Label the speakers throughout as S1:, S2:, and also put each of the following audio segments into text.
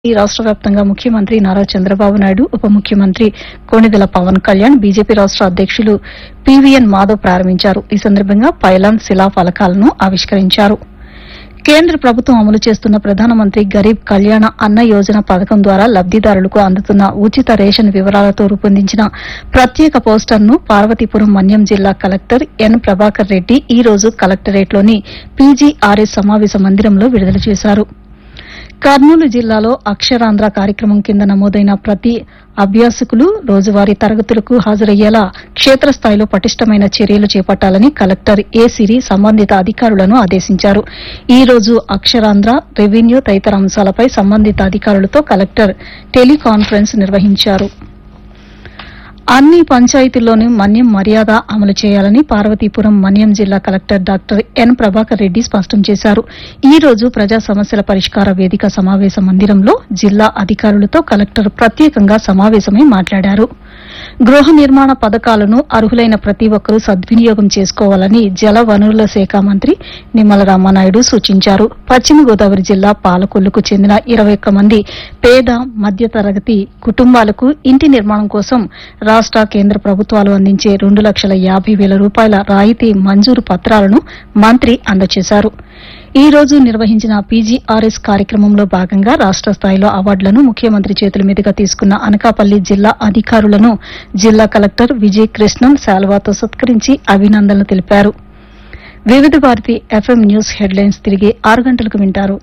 S1: ఈ రాష్ట్ర వ్యాప్తంగా ముఖ్యమంత్రి నారా చంద్రబాబు నాయుడు ఉప ముఖ్యమంత్రి కోణిదెల పవన్ కళ్యాణ్ బీజేపీ రాష్ట్ర అధ్యక్షులు పీవీఎన్ మాధవ్ ప్రారంభించారు ఈ సందర్భంగా పైలాన్ శిలా ఫలకాలను ఆవిష్కరించారు కేంద్ర ప్రభుత్వం అమలు చేస్తున్న ప్రధానమంత్రి గరీబ్ కళ్యాణ అన్న యోజన పథకం ద్వారా లబ్దిదారులకు అందుతున్న ఉచిత రేషన్ వివరాలతో రూపొందించిన ప్రత్యేక పోస్టర్ను పార్వతీపురం మన్యం జిల్లా కలెక్టర్ ఎన్ ప్రభాకర్ రెడ్డి ఈ రోజు కలెక్టరేట్లోని పీజీఆర్ఎస్ సమావేశ మందిరంలో విడుదల చేశారు కర్నూలు జిల్లాలో అక్షరాంధ్ర కార్యక్రమం కింద నమోదైన ప్రతి అభ్యాసకులు రోజువారీ తరగతులకు హాజరయ్యేలా క్షేత్రస్థాయిలో పటిష్టమైన చర్యలు చేపట్టాలని కలెక్టర్ ఏ సిరి సంబంధిత అధికారులను ఆదేశించారు ఈ రోజు అక్షరాంధ్ర రెవెన్యూ తదితర అంశాలపై సంబంధిత అధికారులతో కలెక్టర్ టెలికాన్ఫరెన్స్ నిర్వహించారు అన్ని పంచాయతీల్లోనూ మన్యం మర్యాద అమలు చేయాలని పార్వతీపురం మన్యం జిల్లా collector doctor N Prabhakar Reddy స్పష్టం చేశారు ఈ రోజు ప్రజా సమస్యల పరిష్కార వేదిక సమావేశ మందిరంలో జిల్లా అధికారులతో కలెక్టర్ ప్రత్యేకంగా సమావేశమై మాట్లాడారు గృహ నిర్మాణ పథకాలను అర్హులైన ప్రతి ఒక్కరూ సద్వినియోగం చేసుకోవాలని జల వనరుల శాఖ మంత్రి నిమ్మల రామానాయుడు సూచించారు పశ్చిమ గోదావరి జిల్లా పాలకొల్లుకు చెందిన ఇరవై ఒక్క మంది పేద మధ్యతరగతి కుటుంబాలకు ఇంటి నిర్మాణం కోసం రాష్ట కేంద్ర ప్రభుత్వాలు అందించే రెండు లక్షల యాభై వేల రూపాయల రాయితీ మంజూరు పత్రాలను మంత్రి అందజేశారు ఈ రోజు నిర్వహించిన పీజీఆర్ఎస్ కార్యక్రమంలో భాగంగా రాష్ట స్థాయిలో అవార్డులను ముఖ్యమంత్రి చేతుల మీదుగా తీసుకున్న అనకాపల్లి జిల్లా అధికారులను జిల్లా కలెక్టర్ విజయ్ కృష్ణన్ శాల్వాతో సత్కరించి అభినందనలు తెలిపారు వివిధ భారతి ఎఫ్ఎం న్యూస్ హెడ్లైన్స్ తిరిగి ఆరు గంటలకు వింటారు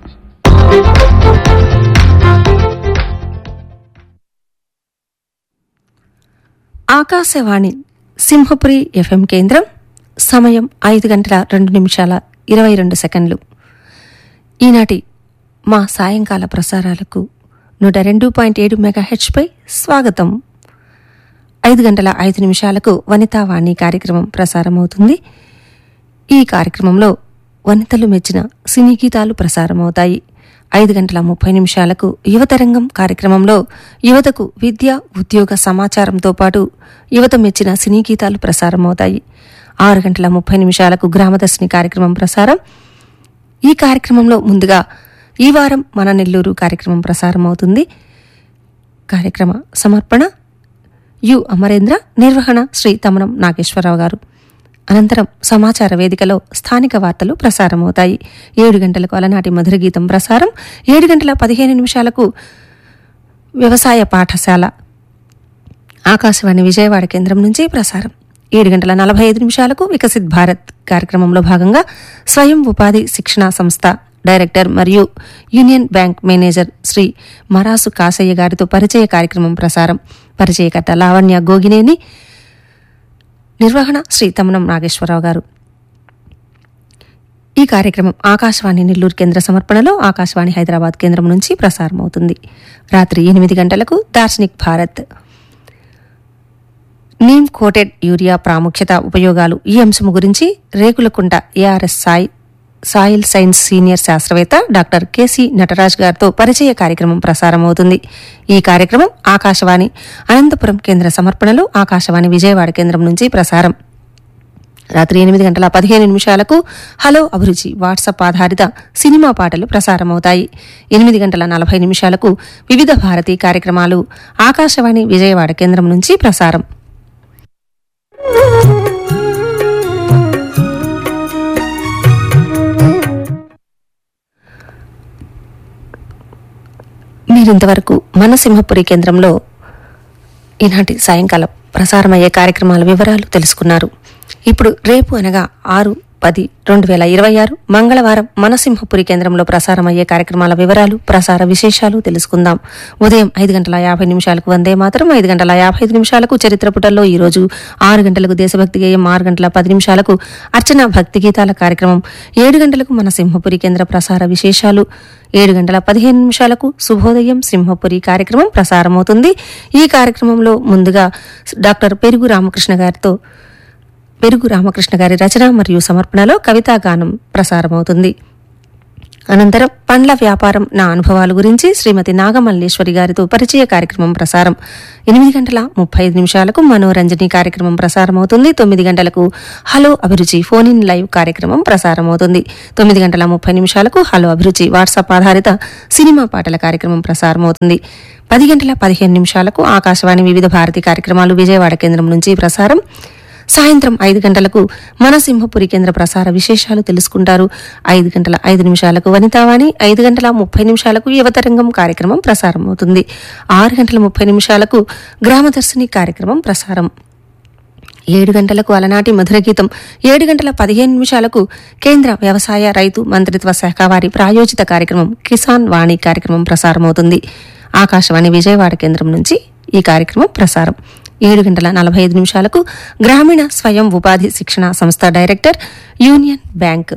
S2: ఆకాశవాణి సింహపురి ఎఫ్ఎం కేంద్రం సమయం ఐదు గంటల రెండు నిమిషాల ఇరవై రెండు సెకండ్లు ఈనాటి మా సాయంకాల ప్రసారాలకు నూట రెండు పాయింట్ ఏడు మెగాహెచ్పై స్వాగతం ఐదు గంటల ఐదు నిమిషాలకు వనితావాణి కార్యక్రమం ప్రసారమవుతుంది ఈ కార్యక్రమంలో వనితలు మెచ్చిన సినీ గీతాలు ప్రసారమవుతాయి ఐదు గంటల ముప్పై నిమిషాలకు యువతరంగం కార్యక్రమంలో యువతకు విద్య ఉద్యోగ సమాచారంతో పాటు యువత మెచ్చిన సినీ గీతాలు ప్రసారమవుతాయి ఆరు గంటల ముప్పై నిమిషాలకు గ్రామదర్శిని కార్యక్రమం ప్రసారం ఈ కార్యక్రమంలో ముందుగా ఈ వారం మన నెల్లూరు కార్యక్రమం ప్రసారమవుతుంది కార్యక్రమ సమర్పణ యు అమరేంద్ర నిర్వహణ శ్రీ తమనం నాగేశ్వరరావు గారు అనంతరం సమాచార వేదికలో స్థానిక వార్తలు ప్రసారమవుతాయి ఏడు గంటలకు అలనాటి మధుర గీతం ప్రసారం ఏడు గంటల పదిహేను నిమిషాలకు వ్యవసాయ పాఠశాల ఆకాశవాణి విజయవాడ కేంద్రం నుంచి ప్రసారం ఏడు గంటల నలభై ఐదు నిమిషాలకు వికసిత్ భారత్ కార్యక్రమంలో భాగంగా స్వయం ఉపాధి శిక్షణా సంస్థ డైరెక్టర్ మరియు union bank manager Shri Marasu Kasayya గారితో పరిచయ కార్యక్రమం ప్రసారం పరిచయకర్త లావణ్య గోగినేని నిర్వహణ శ్రీ తమనం నాగేశ్వరరావు గారు ఈ కార్యక్రమం ఆకాశవాణి నెల్లూరు కేంద్ర సమర్పణలో ఆకాశవాణి హైదరాబాద్ కేంద్రం నుంచి ప్రసారమవుతుంది రాత్రి ఎనిమిది గంటలకు Darshanik Bharat neem coated urea ప్రాముఖ్యత ఉపయోగాలు ఈ అంశం గురించి రేకులకుంట ఏఆర్ఎస్ సాయి సాయిల్ సైన్స్ సీనియర్ శాస్త్రవేత్త డాక్టర్ కెసి నటరాజ్ గారితో పరిచయ కార్యక్రమం ప్రసారమవుతుంది ఈ కార్యక్రమం ఆకాశవాణి అనంతపురం కేంద్ర సమర్పణలో ఆకాశవాణి విజయవాడ కేంద్రం నుంచి ప్రసారం రాత్రి ఎనిమిది గంటల పదిహేను నిమిషాలకు హలో అభిరుచి వాట్సాప్ ఆధారిత సినిమా పాటలు ప్రసారమవుతాయి ఎనిమిది గంటల నలభై నిమిషాలకు వివిధ భారతీ కార్యక్రమాలు ఆకాశవాణి విజయవాడ కేంద్రం నుంచి ప్రసారం మీరింతవరకు మన సింహపురి కేంద్రంలో ఈనాటి సాయంకాలం ప్రసారమయ్యే కార్యక్రమాల వివరాలు తెలుసుకున్నారు ఇప్పుడు రేపు అనగా ఆరు పది రెండు వేల ఇరవై ఆరు మంగళవారం మన సింహపురి కేంద్రంలో ప్రసారమయ్యే కార్యక్రమాల వివరాలు ప్రసార విశేషాలు తెలుసుకుందాం ఉదయం ఐదు గంటల యాభై నిమిషాలకు వందే మాత్రం ఐదు గంటల యాభై ఐదు నిమిషాలకు చరిత్ర పుటల్లో ఈ రోజు ఆరు గంటలకు దేశభక్తి గేయం ఆరు గంటల పది నిమిషాలకు అర్చన భక్తి గీతాల కార్యక్రమం ఏడు గంటలకు మన సింహపురి కేంద్ర ప్రసార విశేషాలు ఏడు గంటల పదిహేను నిమిషాలకు శుభోదయం సింహపురి కార్యక్రమం ప్రసారమవుతుంది ఈ కార్యక్రమంలో ముందుగా డాక్టర్ పెరుగు రామకృష్ణ గారితో పెరుగు రామకృష్ణ గారి రచన మరియు సమర్పణలో కవితా గానం ప్రసారమవుతుంది అనంతరం పండ్ల వ్యాపారం నా అనుభవాల గురించి శ్రీమతి నాగమల్లేశ్వరి గారితో పరిచయ కార్యక్రమం ప్రసారం ఎనిమిది గంటల ముప్పై ఐదు నిమిషాలకు మనోరంజని కార్యక్రమం ప్రసారం అవుతుంది తొమ్మిది గంటలకు హలో అభిరుచి ఫోన్ ఇన్ లైవ్ కార్యక్రమం ప్రసారం అవుతుంది తొమ్మిది గంటల ముప్పై నిమిషాలకు హలో అభిరుచి వాట్సాప్ ఆధారిత సినిమా పాటల కార్యక్రమం ప్రసారం అవుతుంది పది గంటల పదిహేను నిమిషాలకు ఆకాశవాణి వివిధ భారతి కార్యక్రమాలు విజయవాడ కేంద్రం నుంచి ప్రసారం సాయంత్రం ఐదు గంటలకు మన సింహపురి కేంద్ర ప్రసార విశేషాలు తెలుసుకుంటారు ఐదు గంటల ఐదు నిమిషాలకు వనితావాణి ఐదు గంటల ముప్పై నిమిషాలకు యువతరంగం కార్యక్రమం ప్రసారం అవుతుంది ఆరు గంటల ముప్పై నిమిషాలకు గ్రామదర్శిని కార్యక్రమం ప్రసారం ఏడు గంటలకు అలనాటి మధుర గీతం ఏడు గంటల పదిహేను నిమిషాలకు కేంద్ర వ్యవసాయ రైతు మంత్రిత్వ శాఖ వారి ప్రాయోజిత కార్యక్రమం కిసాన్ వాణి కార్యక్రమం ప్రసారమవుతుంది ఆకాశవాణి విజయవాడ కేంద్రం నుంచి ఈ కార్యక్రమం ప్రసారం ఏడు గంటల నలభై ఐదు నిమిషాలకు గ్రామీణ స్వయం ఉపాధి శిక్షణ సంస్థ director union bank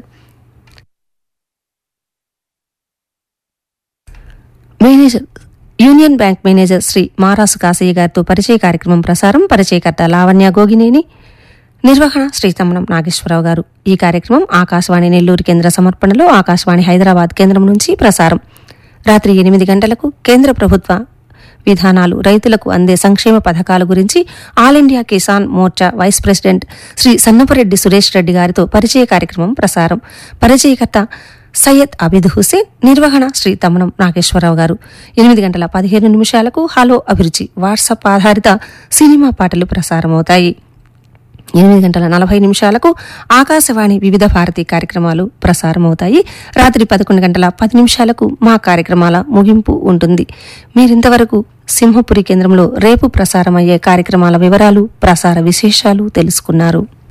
S2: manager union bank manager Shri Marasu Kasayya గారితో పరిచయ కార్యక్రమం ప్రసారం పరిచయకర్త లావణ్య గోగినేని నిర్వహణ శ్రీ తమ్మనం నాగేశ్వరరావు గారు ఈ కార్యక్రమం ఆకాశవాణి నెల్లూరు కేంద్ర సమర్పణలో ఆకాశవాణి హైదరాబాద్ కేంద్రం నుంచి ప్రసారం రాత్రి ఎనిమిది గంటలకు కేంద్ర ప్రభుత్వ విధానాలు రైతులకు అందే సంక్షేమ పథకాల గురించి all India Kisan Morcha vice president Shri Sannapareddy Suresh Reddy గారితో పరిచయ కార్యక్రమం ప్రసారం పరిచయకర్త సయ్యద్ అబిద్ హుసేన్ నిర్వహణ శ్రీ తమ్మనం నాగేశ్వరరావు గారు ఎనిమిది గంటల పదిహేను నిమిషాలకు హలో అభిరుచి వాట్సాప్ ఆధారిత సినిమా పాటలు ప్రసారమవుతాయి ఎనిమిది గంటల నలభై నిమిషాలకు ఆకాశవాణి వివిధ భారతి కార్యక్రమాలు ప్రసారమవుతాయి రాత్రి పదకొండు గంటల పది నిమిషాలకు మా కార్యక్రమాల ముగింపు ఉంటుంది మీరింతవరకు సింహపురి కేంద్రంలో రేపు ప్రసారమయ్యే కార్యక్రమాల వివరాలు ప్రసార విశేషాలు తెలుసుకున్నారు